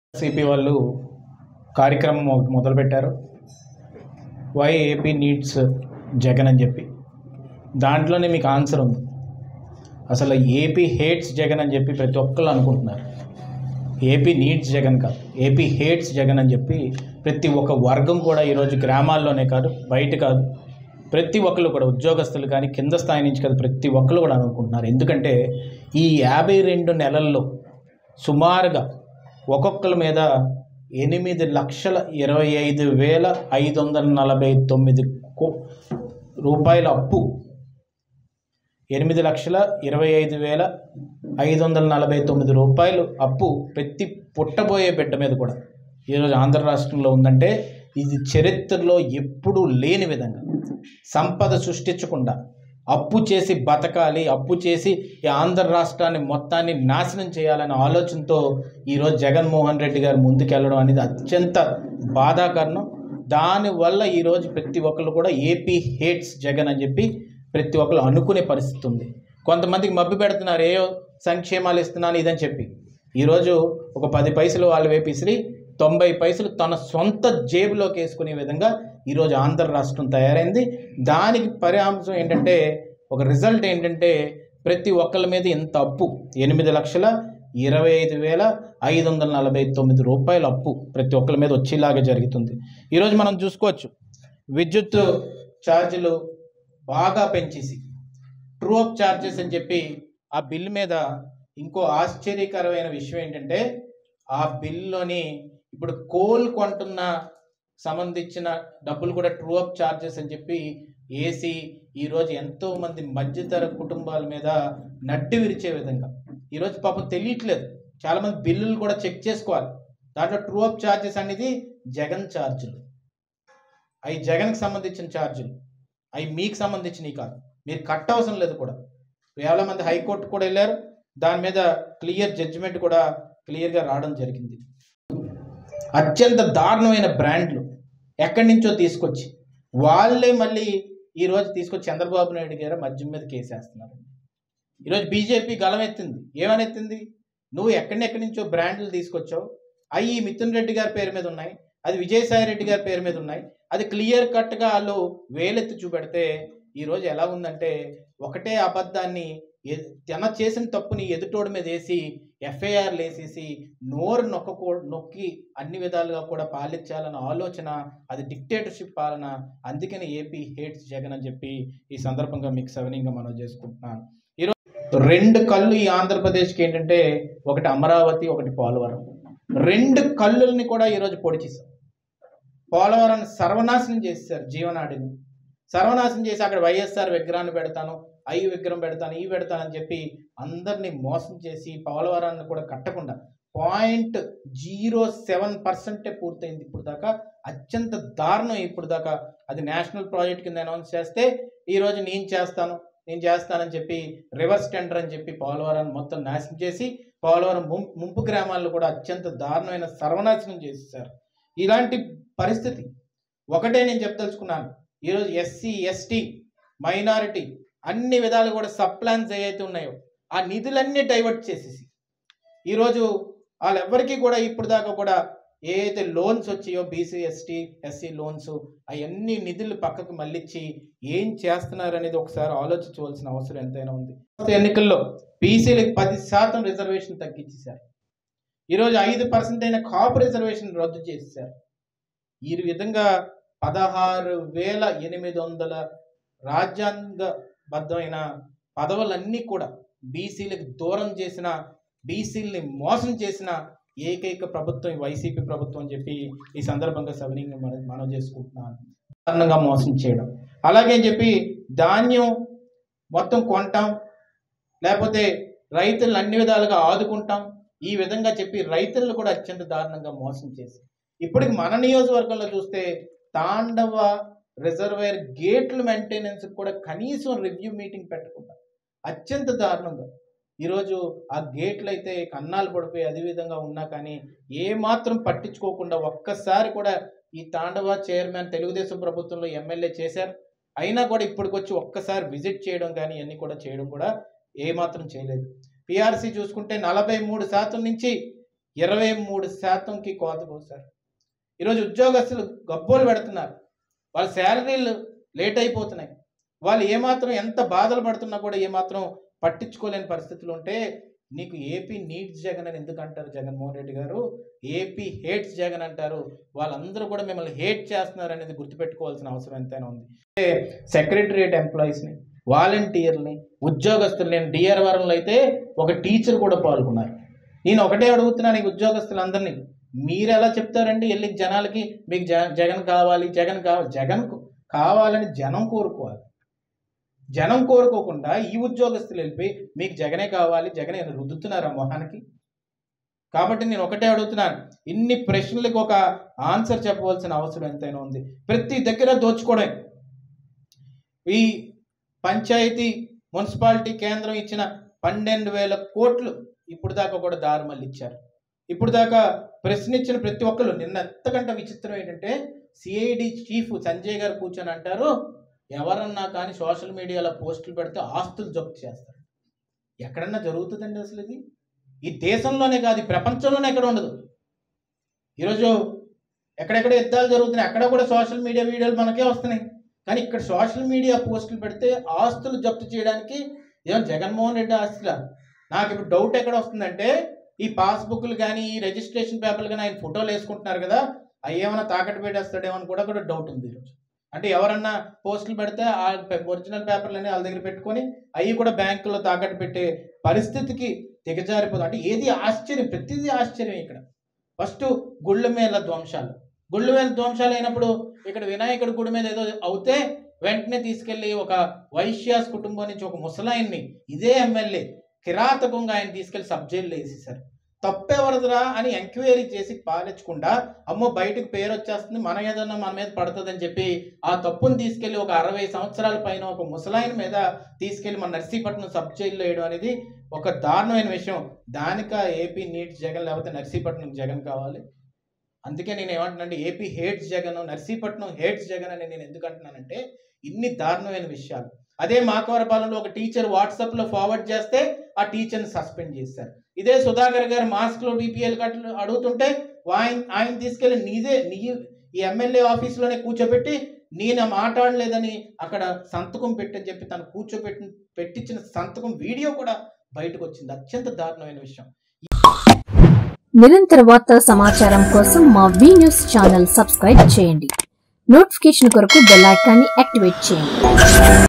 CP వాళ్ళు కార్యక్రమం ఒకటి మొదలుపెట్టారు వై ఏపీ నీడ్స్ జగన్ అని చెప్పి దాంట్లోనే మీకు ఆన్సర్ ఉంది అసలు ఏపీ హేట్స్ జగన్ అని చెప్పి ప్రతి ఒక్కళ్ళు అనుకుంటున్నారు ఏపీ నీడ్స్ జగన్ కాదు ఏపీ హేట్స్ జగన్ అని చెప్పి ప్రతి ఒక్క వర్గం కూడా ఈరోజు గ్రామాల్లోనే కాదు బయట కాదు ప్రతి ఒక్కళ్ళు కూడా ఉద్యోగస్తులు కానీ కింద స్థాయి నుంచి కాదు ప్రతి ఒక్కళ్ళు కూడా అనుకుంటున్నారు ఎందుకంటే ఈ యాభై రెండు నెలల్లో సుమారుగా ఒక్కొక్కరి మీద ఎనిమిది లక్షల ఇరవై ఐదు వేల ఐదు వందల నలభై తొమ్మిది కో రూపాయల అప్పు ఎనిమిది లక్షల ఇరవై ఐదు వేల ఐదు వందల నలభై తొమ్మిది రూపాయలు అప్పు ప్రతి పుట్టబోయే బిడ్డ మీద కూడా ఈరోజు ఆంధ్ర రాష్ట్రంలో ఉందంటే ఇది చరిత్రలో ఎప్పుడూ లేని విధంగా సంపద సృష్టించకుండా అప్పు చేసి బతకాలి అప్పు చేసి ఈ ఆంధ్ర రాష్ట్రాన్ని మొత్తాన్ని నాశనం చేయాలనే ఆలోచనతో ఈరోజు జగన్మోహన్ రెడ్డి గారు ముందుకెళ్ళడం అనేది అత్యంత బాధాకరణం దానివల్ల ఈరోజు ప్రతి ఒక్కళ్ళు కూడా ఏపీ హేట్స్ జగన్ అని చెప్పి ప్రతి ఒక్కళ్ళు అనుకునే పరిస్థితి ఉంది కొంతమందికి మబ్బి పెడుతున్నారు ఏయో సంక్షేమాలు ఇస్తున్నాను ఇదని చెప్పి ఈరోజు ఒక పది పైసలు వాళ్ళు వేపిసిరి తొంభై పైసలు తన సొంత జేబులోకి వేసుకునే విధంగా ఈరోజు ఆంధ్ర రాష్ట్రం తయారైంది దానికి పరిహాంశం ఏంటంటే ఒక రిజల్ట్ ఏంటంటే ప్రతి ఒక్కళ్ళ మీద ఇంత అప్పు ఎనిమిది లక్షల ఇరవై ఐదు వేల ఐదు వందల నలభై తొమ్మిది రూపాయల అప్పు ప్రతి ఒక్కరి మీద వచ్చేలాగా జరుగుతుంది ఈరోజు మనం చూసుకోవచ్చు విద్యుత్ ఛార్జీలు బాగా పెంచేసి ట్రూ అప్ ఛార్జెస్ అని చెప్పి ఆ బిల్ మీద ఇంకో ఆశ్చర్యకరమైన విషయం ఏంటంటే ఆ బిల్లులోని ఇప్పుడు కోల్ కొంటున్న సంబంధించిన డబ్బులు కూడా ట్రూ అప్ ఛార్జెస్ అని చెప్పి ఏసీ ఈరోజు ఎంతో మంది మధ్యతర కుటుంబాల మీద నడ్డి విరిచే విధంగా ఈరోజు పాపం తెలియట్లేదు చాలామంది బిల్లులు కూడా చెక్ చేసుకోవాలి దాంట్లో ట్రూ అప్ ఛార్జెస్ అనేది జగన్ ఛార్జీలు అవి జగన్కి సంబంధించిన ఛార్జీలు అవి మీకు సంబంధించినవి కాదు మీరు కట్ అవసరం లేదు కూడా వేల మంది హైకోర్టు కూడా వెళ్ళారు దాని మీద క్లియర్ జడ్జిమెంట్ కూడా క్లియర్గా రావడం జరిగింది అత్యంత దారుణమైన బ్రాండ్లు ఎక్కడి నుంచో తీసుకొచ్చి వాళ్ళే మళ్ళీ ఈరోజు తీసుకొచ్చి చంద్రబాబు నాయుడు గారు మద్యం మీద కేసేస్తున్నారు ఈరోజు బీజేపీ గలమెత్తింది ఏమని ఎత్తింది నువ్వు ఎక్కడెక్కడి నుంచో బ్రాండ్లు తీసుకొచ్చావు అవి మిథున్ రెడ్డి గారి పేరు మీద ఉన్నాయి అది విజయసాయి రెడ్డి గారి పేరు మీద ఉన్నాయి అది క్లియర్ కట్గా వాళ్ళు వేలెత్తి చూపెడితే ఈరోజు ఎలా ఉందంటే ఒకటే అబద్ధాన్ని ఎ- తన చేసిన తప్పుని ఎదుటోడి మీద వేసి ఎఫ్ఐఆర్లు వేసేసి నోరు నొక్కకూ నొక్కి అన్ని విధాలుగా కూడా పాలించాలన్న ఆలోచన అది డిక్టేటర్షిప్ పాలన అందుకని ఏపీ హేట్స్ జగన్ అని చెప్పి ఈ సందర్భంగా మీకు సవినీయంగా మనం చేసుకుంటున్నాను ఈరోజు రెండు కళ్ళు ఈ ఆంధ్రప్రదేశ్కి ఏంటంటే ఒకటి అమరావతి ఒకటి పోలవరం రెండు కళ్ళుల్ని కూడా ఈరోజు పొడిచేశారు పోలవరాన్ని సర్వనాశనం చేశారు జీవనాడిని సర్వనాశనం చేసి అక్కడ వైఎస్ఆర్ విగ్రహాన్ని పెడతాను ఐ విగ్రహం పెడతాను ఈ పెడతానని చెప్పి అందరినీ మోసం చేసి పోలవరాన్ని కూడా కట్టకుండా పాయింట్ జీరో సెవెన్ పర్సెంటే పూర్తయింది ఇప్పుడు దాకా అత్యంత దారుణం ఇప్పుడు దాకా అది నేషనల్ ప్రాజెక్ట్ కింద అనౌన్స్ చేస్తే ఈరోజు నేను చేస్తాను నేను చేస్తానని చెప్పి రివర్స్ టెండర్ అని చెప్పి పోలవరాన్ని మొత్తం నాశనం చేసి పోలవరం ముంపు ముంపు గ్రామాలను కూడా అత్యంత దారుణమైన సర్వనాశనం చేసేసారు ఇలాంటి పరిస్థితి ఒకటే నేను చెప్పదలుచుకున్నాను ఈరోజు ఎస్సీ ఎస్టీ మైనారిటీ అన్ని విధాలు కూడా సబ్ ప్లాన్స్ ఏవైతే ఉన్నాయో ఆ నిధులన్నీ డైవర్ట్ చేసేసి ఈరోజు వాళ్ళెవ్వరికీ కూడా ఇప్పుడు దాకా కూడా ఏ అయితే లోన్స్ వచ్చాయో బీసీ ఎస్టీ ఎస్సీ లోన్స్ అవన్నీ నిధులు పక్కకు మళ్ళించి ఏం చేస్తున్నారు అనేది ఒకసారి ఆలోచించవలసిన అవసరం ఎంతైనా ఉంది ఎన్నికల్లో బీసీలకు పది శాతం రిజర్వేషన్ తగ్గించేశారు ఈరోజు ఐదు పర్సెంట్ అయిన కాపు రిజర్వేషన్ రద్దు చేసేశారు ఈ విధంగా పదహారు వేల ఎనిమిది వందల రాజ్యాంగబద్ధమైన పదవులన్నీ కూడా బీసీలకు దూరం చేసిన బీసీలని మోసం చేసిన ఏకైక ప్రభుత్వం ఈ వైసీపీ ప్రభుత్వం అని చెప్పి ఈ సందర్భంగా సవినీయంగా మనం మనం చేసుకుంటున్నాను కారణంగా మోసం చేయడం అలాగే అని చెప్పి ధాన్యం మొత్తం కొంటాం లేకపోతే రైతులను అన్ని విధాలుగా ఆదుకుంటాం ఈ విధంగా చెప్పి రైతులను కూడా అత్యంత దారుణంగా మోసం చేసి ఇప్పటికి మన నియోజకవర్గంలో చూస్తే తాండవ రిజర్వేర్ గేట్ల మెయింటెనెన్స్ కూడా కనీసం రివ్యూ మీటింగ్ పెట్టకుండా అత్యంత దారుణంగా ఈరోజు ఆ గేట్లు అయితే కన్నాలు పడిపోయి అదే విధంగా ఉన్నా కానీ ఏ మాత్రం పట్టించుకోకుండా ఒక్కసారి కూడా ఈ తాండవ చైర్మన్ తెలుగుదేశం ప్రభుత్వంలో ఎమ్మెల్యే చేశారు అయినా కూడా ఇప్పటికొచ్చి ఒక్కసారి విజిట్ చేయడం కానీ ఇవన్నీ కూడా చేయడం కూడా ఏమాత్రం చేయలేదు పిఆర్సీ చూసుకుంటే నలభై మూడు శాతం నుంచి ఇరవై మూడు శాతంకి కోత పోసారు ఈరోజు ఉద్యోగస్తులు గబ్బోలు పెడుతున్నారు వాళ్ళ శాలరీలు లేట్ అయిపోతున్నాయి వాళ్ళు ఏమాత్రం ఎంత బాధలు పడుతున్నా కూడా ఏమాత్రం పట్టించుకోలేని పరిస్థితులు ఉంటే నీకు ఏపీ నీడ్స్ జగన్ అని ఎందుకు అంటారు జగన్మోహన్ రెడ్డి గారు ఏపీ హేట్స్ జగన్ అంటారు వాళ్ళందరూ కూడా మిమ్మల్ని హేట్ చేస్తున్నారు అనేది గుర్తుపెట్టుకోవాల్సిన అవసరం ఎంతైనా ఉంది సెక్రటరియట్ ఎంప్లాయీస్ని వాలంటీర్ని ఉద్యోగస్తులు నేను డిఆర్ వారంలో అయితే ఒక టీచర్ కూడా పాల్గొన్నారు నేను ఒకటే అడుగుతున్నాను ఈ ఉద్యోగస్తులందరినీ మీరు ఎలా చెప్తారండి వెళ్ళి జనాలకి మీకు జ జగన్ కావాలి జగన్ కావాలి జగన్ కావాలని జనం కోరుకోవాలి జనం కోరుకోకుండా ఈ ఉద్యోగస్తులు వెళ్ళిపోయి మీకు జగనే కావాలి జగనే రుద్దుతున్నారా మొహానికి కాబట్టి నేను ఒకటే అడుగుతున్నాను ఇన్ని ప్రశ్నలకు ఒక ఆన్సర్ చెప్పవలసిన అవసరం ఎంతైనా ఉంది ప్రతి దగ్గర దోచుకోవడం ఈ పంచాయతీ మున్సిపాలిటీ కేంద్రం ఇచ్చిన పన్నెండు వేల కోట్లు ఇప్పుడు దాకా కూడా దారి మళ్ళీ ఇచ్చారు ఇప్పుడు దాకా ప్రశ్నించిన ప్రతి ఒక్కరు నిన్న ఎంతకంటే విచిత్రం ఏంటంటే సిఐడి చీఫ్ సంజయ్ గారు కూర్చొని అంటారు ఎవరన్నా కానీ సోషల్ మీడియాలో పోస్టులు పెడితే ఆస్తులు జప్తు చేస్తారు ఎక్కడన్నా జరుగుతుందండి అసలు ఇది ఈ దేశంలోనే కాదు ఈ ప్రపంచంలోనే ఎక్కడ ఉండదు ఈరోజు ఎక్కడెక్కడ యుద్ధాలు జరుగుతున్నాయి అక్కడ కూడా సోషల్ మీడియా వీడియోలు మనకే వస్తున్నాయి కానీ ఇక్కడ సోషల్ మీడియా పోస్టులు పెడితే ఆస్తులు జప్తు చేయడానికి ఏం జగన్మోహన్ రెడ్డి ఆస్తులా నాకు ఇప్పుడు డౌట్ ఎక్కడ వస్తుందంటే ఈ పాస్బుక్లు కానీ ఈ రిజిస్ట్రేషన్ పేపర్లు కానీ ఆయన ఫోటోలు వేసుకుంటున్నారు కదా అవి ఏమైనా తాకట్టు పెట్టేస్తాడేమో అని కూడా కూడా డౌట్ ఉంది ఈరోజు అంటే ఎవరన్నా పోస్టులు పెడితే ఆ ఒరిజినల్ పేపర్లన్నీ వాళ్ళ దగ్గర పెట్టుకొని అవి కూడా బ్యాంకులో తాకట్టు పెట్టే పరిస్థితికి దిగజారిపోతుంది అంటే ఏది ఆశ్చర్యం ప్రతిదీ ఆశ్చర్యం ఇక్కడ ఫస్ట్ గుళ్ళ మీద ధ్వంసాలు గుళ్ళ మీద ధ్వంసాలు అయినప్పుడు ఇక్కడ వినాయకుడి గుడి మీద ఏదో అవుతే వెంటనే తీసుకెళ్లి ఒక వైశ్యాస్ కుటుంబం నుంచి ఒక ముసలాయన్ని ఇదే ఎమ్మెల్యే కిరాతకంగా ఆయన తీసుకెళ్లి సబ్ జైల్లో వేసేసారు తప్పెవరదురా అని ఎంక్వైరీ చేసి పాలించకుండా అమ్మో బయటకు పేరు వచ్చేస్తుంది మన ఏదన్నా మన మీద పడుతుందని చెప్పి ఆ తప్పును తీసుకెళ్లి ఒక అరవై సంవత్సరాల పైన ఒక ముసలాయన మీద తీసుకెళ్లి మన నర్సీపట్నం సబ్ జైల్లో వేయడం అనేది ఒక దారుణమైన విషయం దానిక ఏపీ నీట్స్ జగన్ లేకపోతే నర్సీపట్నం జగన్ కావాలి అందుకే నేను ఏమంటున్నానంటే AP hates Jagan Narsipatnam hates Jagan అని నేను ఎందుకు అంటున్నానంటే ఇన్ని దారుణమైన విషయాలు అదే మాకవరపాలెంలో ఒక టీచర్ వాట్సాప్లో ఫార్వర్డ్ చేస్తే ఆ టీచర్ని సస్పెండ్ చేశారు ఇదే సుధాకర్ గారు మాస్క్లో బీపీఎల్ కట్టలు అడుగుతుంటే ఆయన ఆయన తీసుకెళ్ళి నీదే నీ ఈ ఎమ్మెల్యే ఆఫీస్లోనే కూర్చోబెట్టి నేను మాట్లాడలేదని అక్కడ సంతకం పెట్టని చెప్పి తను కూర్చోబెట్టి పెట్టించిన సంతకం వీడియో కూడా బయటకు వచ్చింది అత్యంత దారుణమైన విషయం నిరంతర వార్తా సమాచారం కోసం మా వి న్యూస్ ఛానల్ సబ్స్క్రైబ్ చేయండి నోటిఫికేషన్ కొరకు బెల్ ఐకాన్ని యాక్టివేట్ చేయండి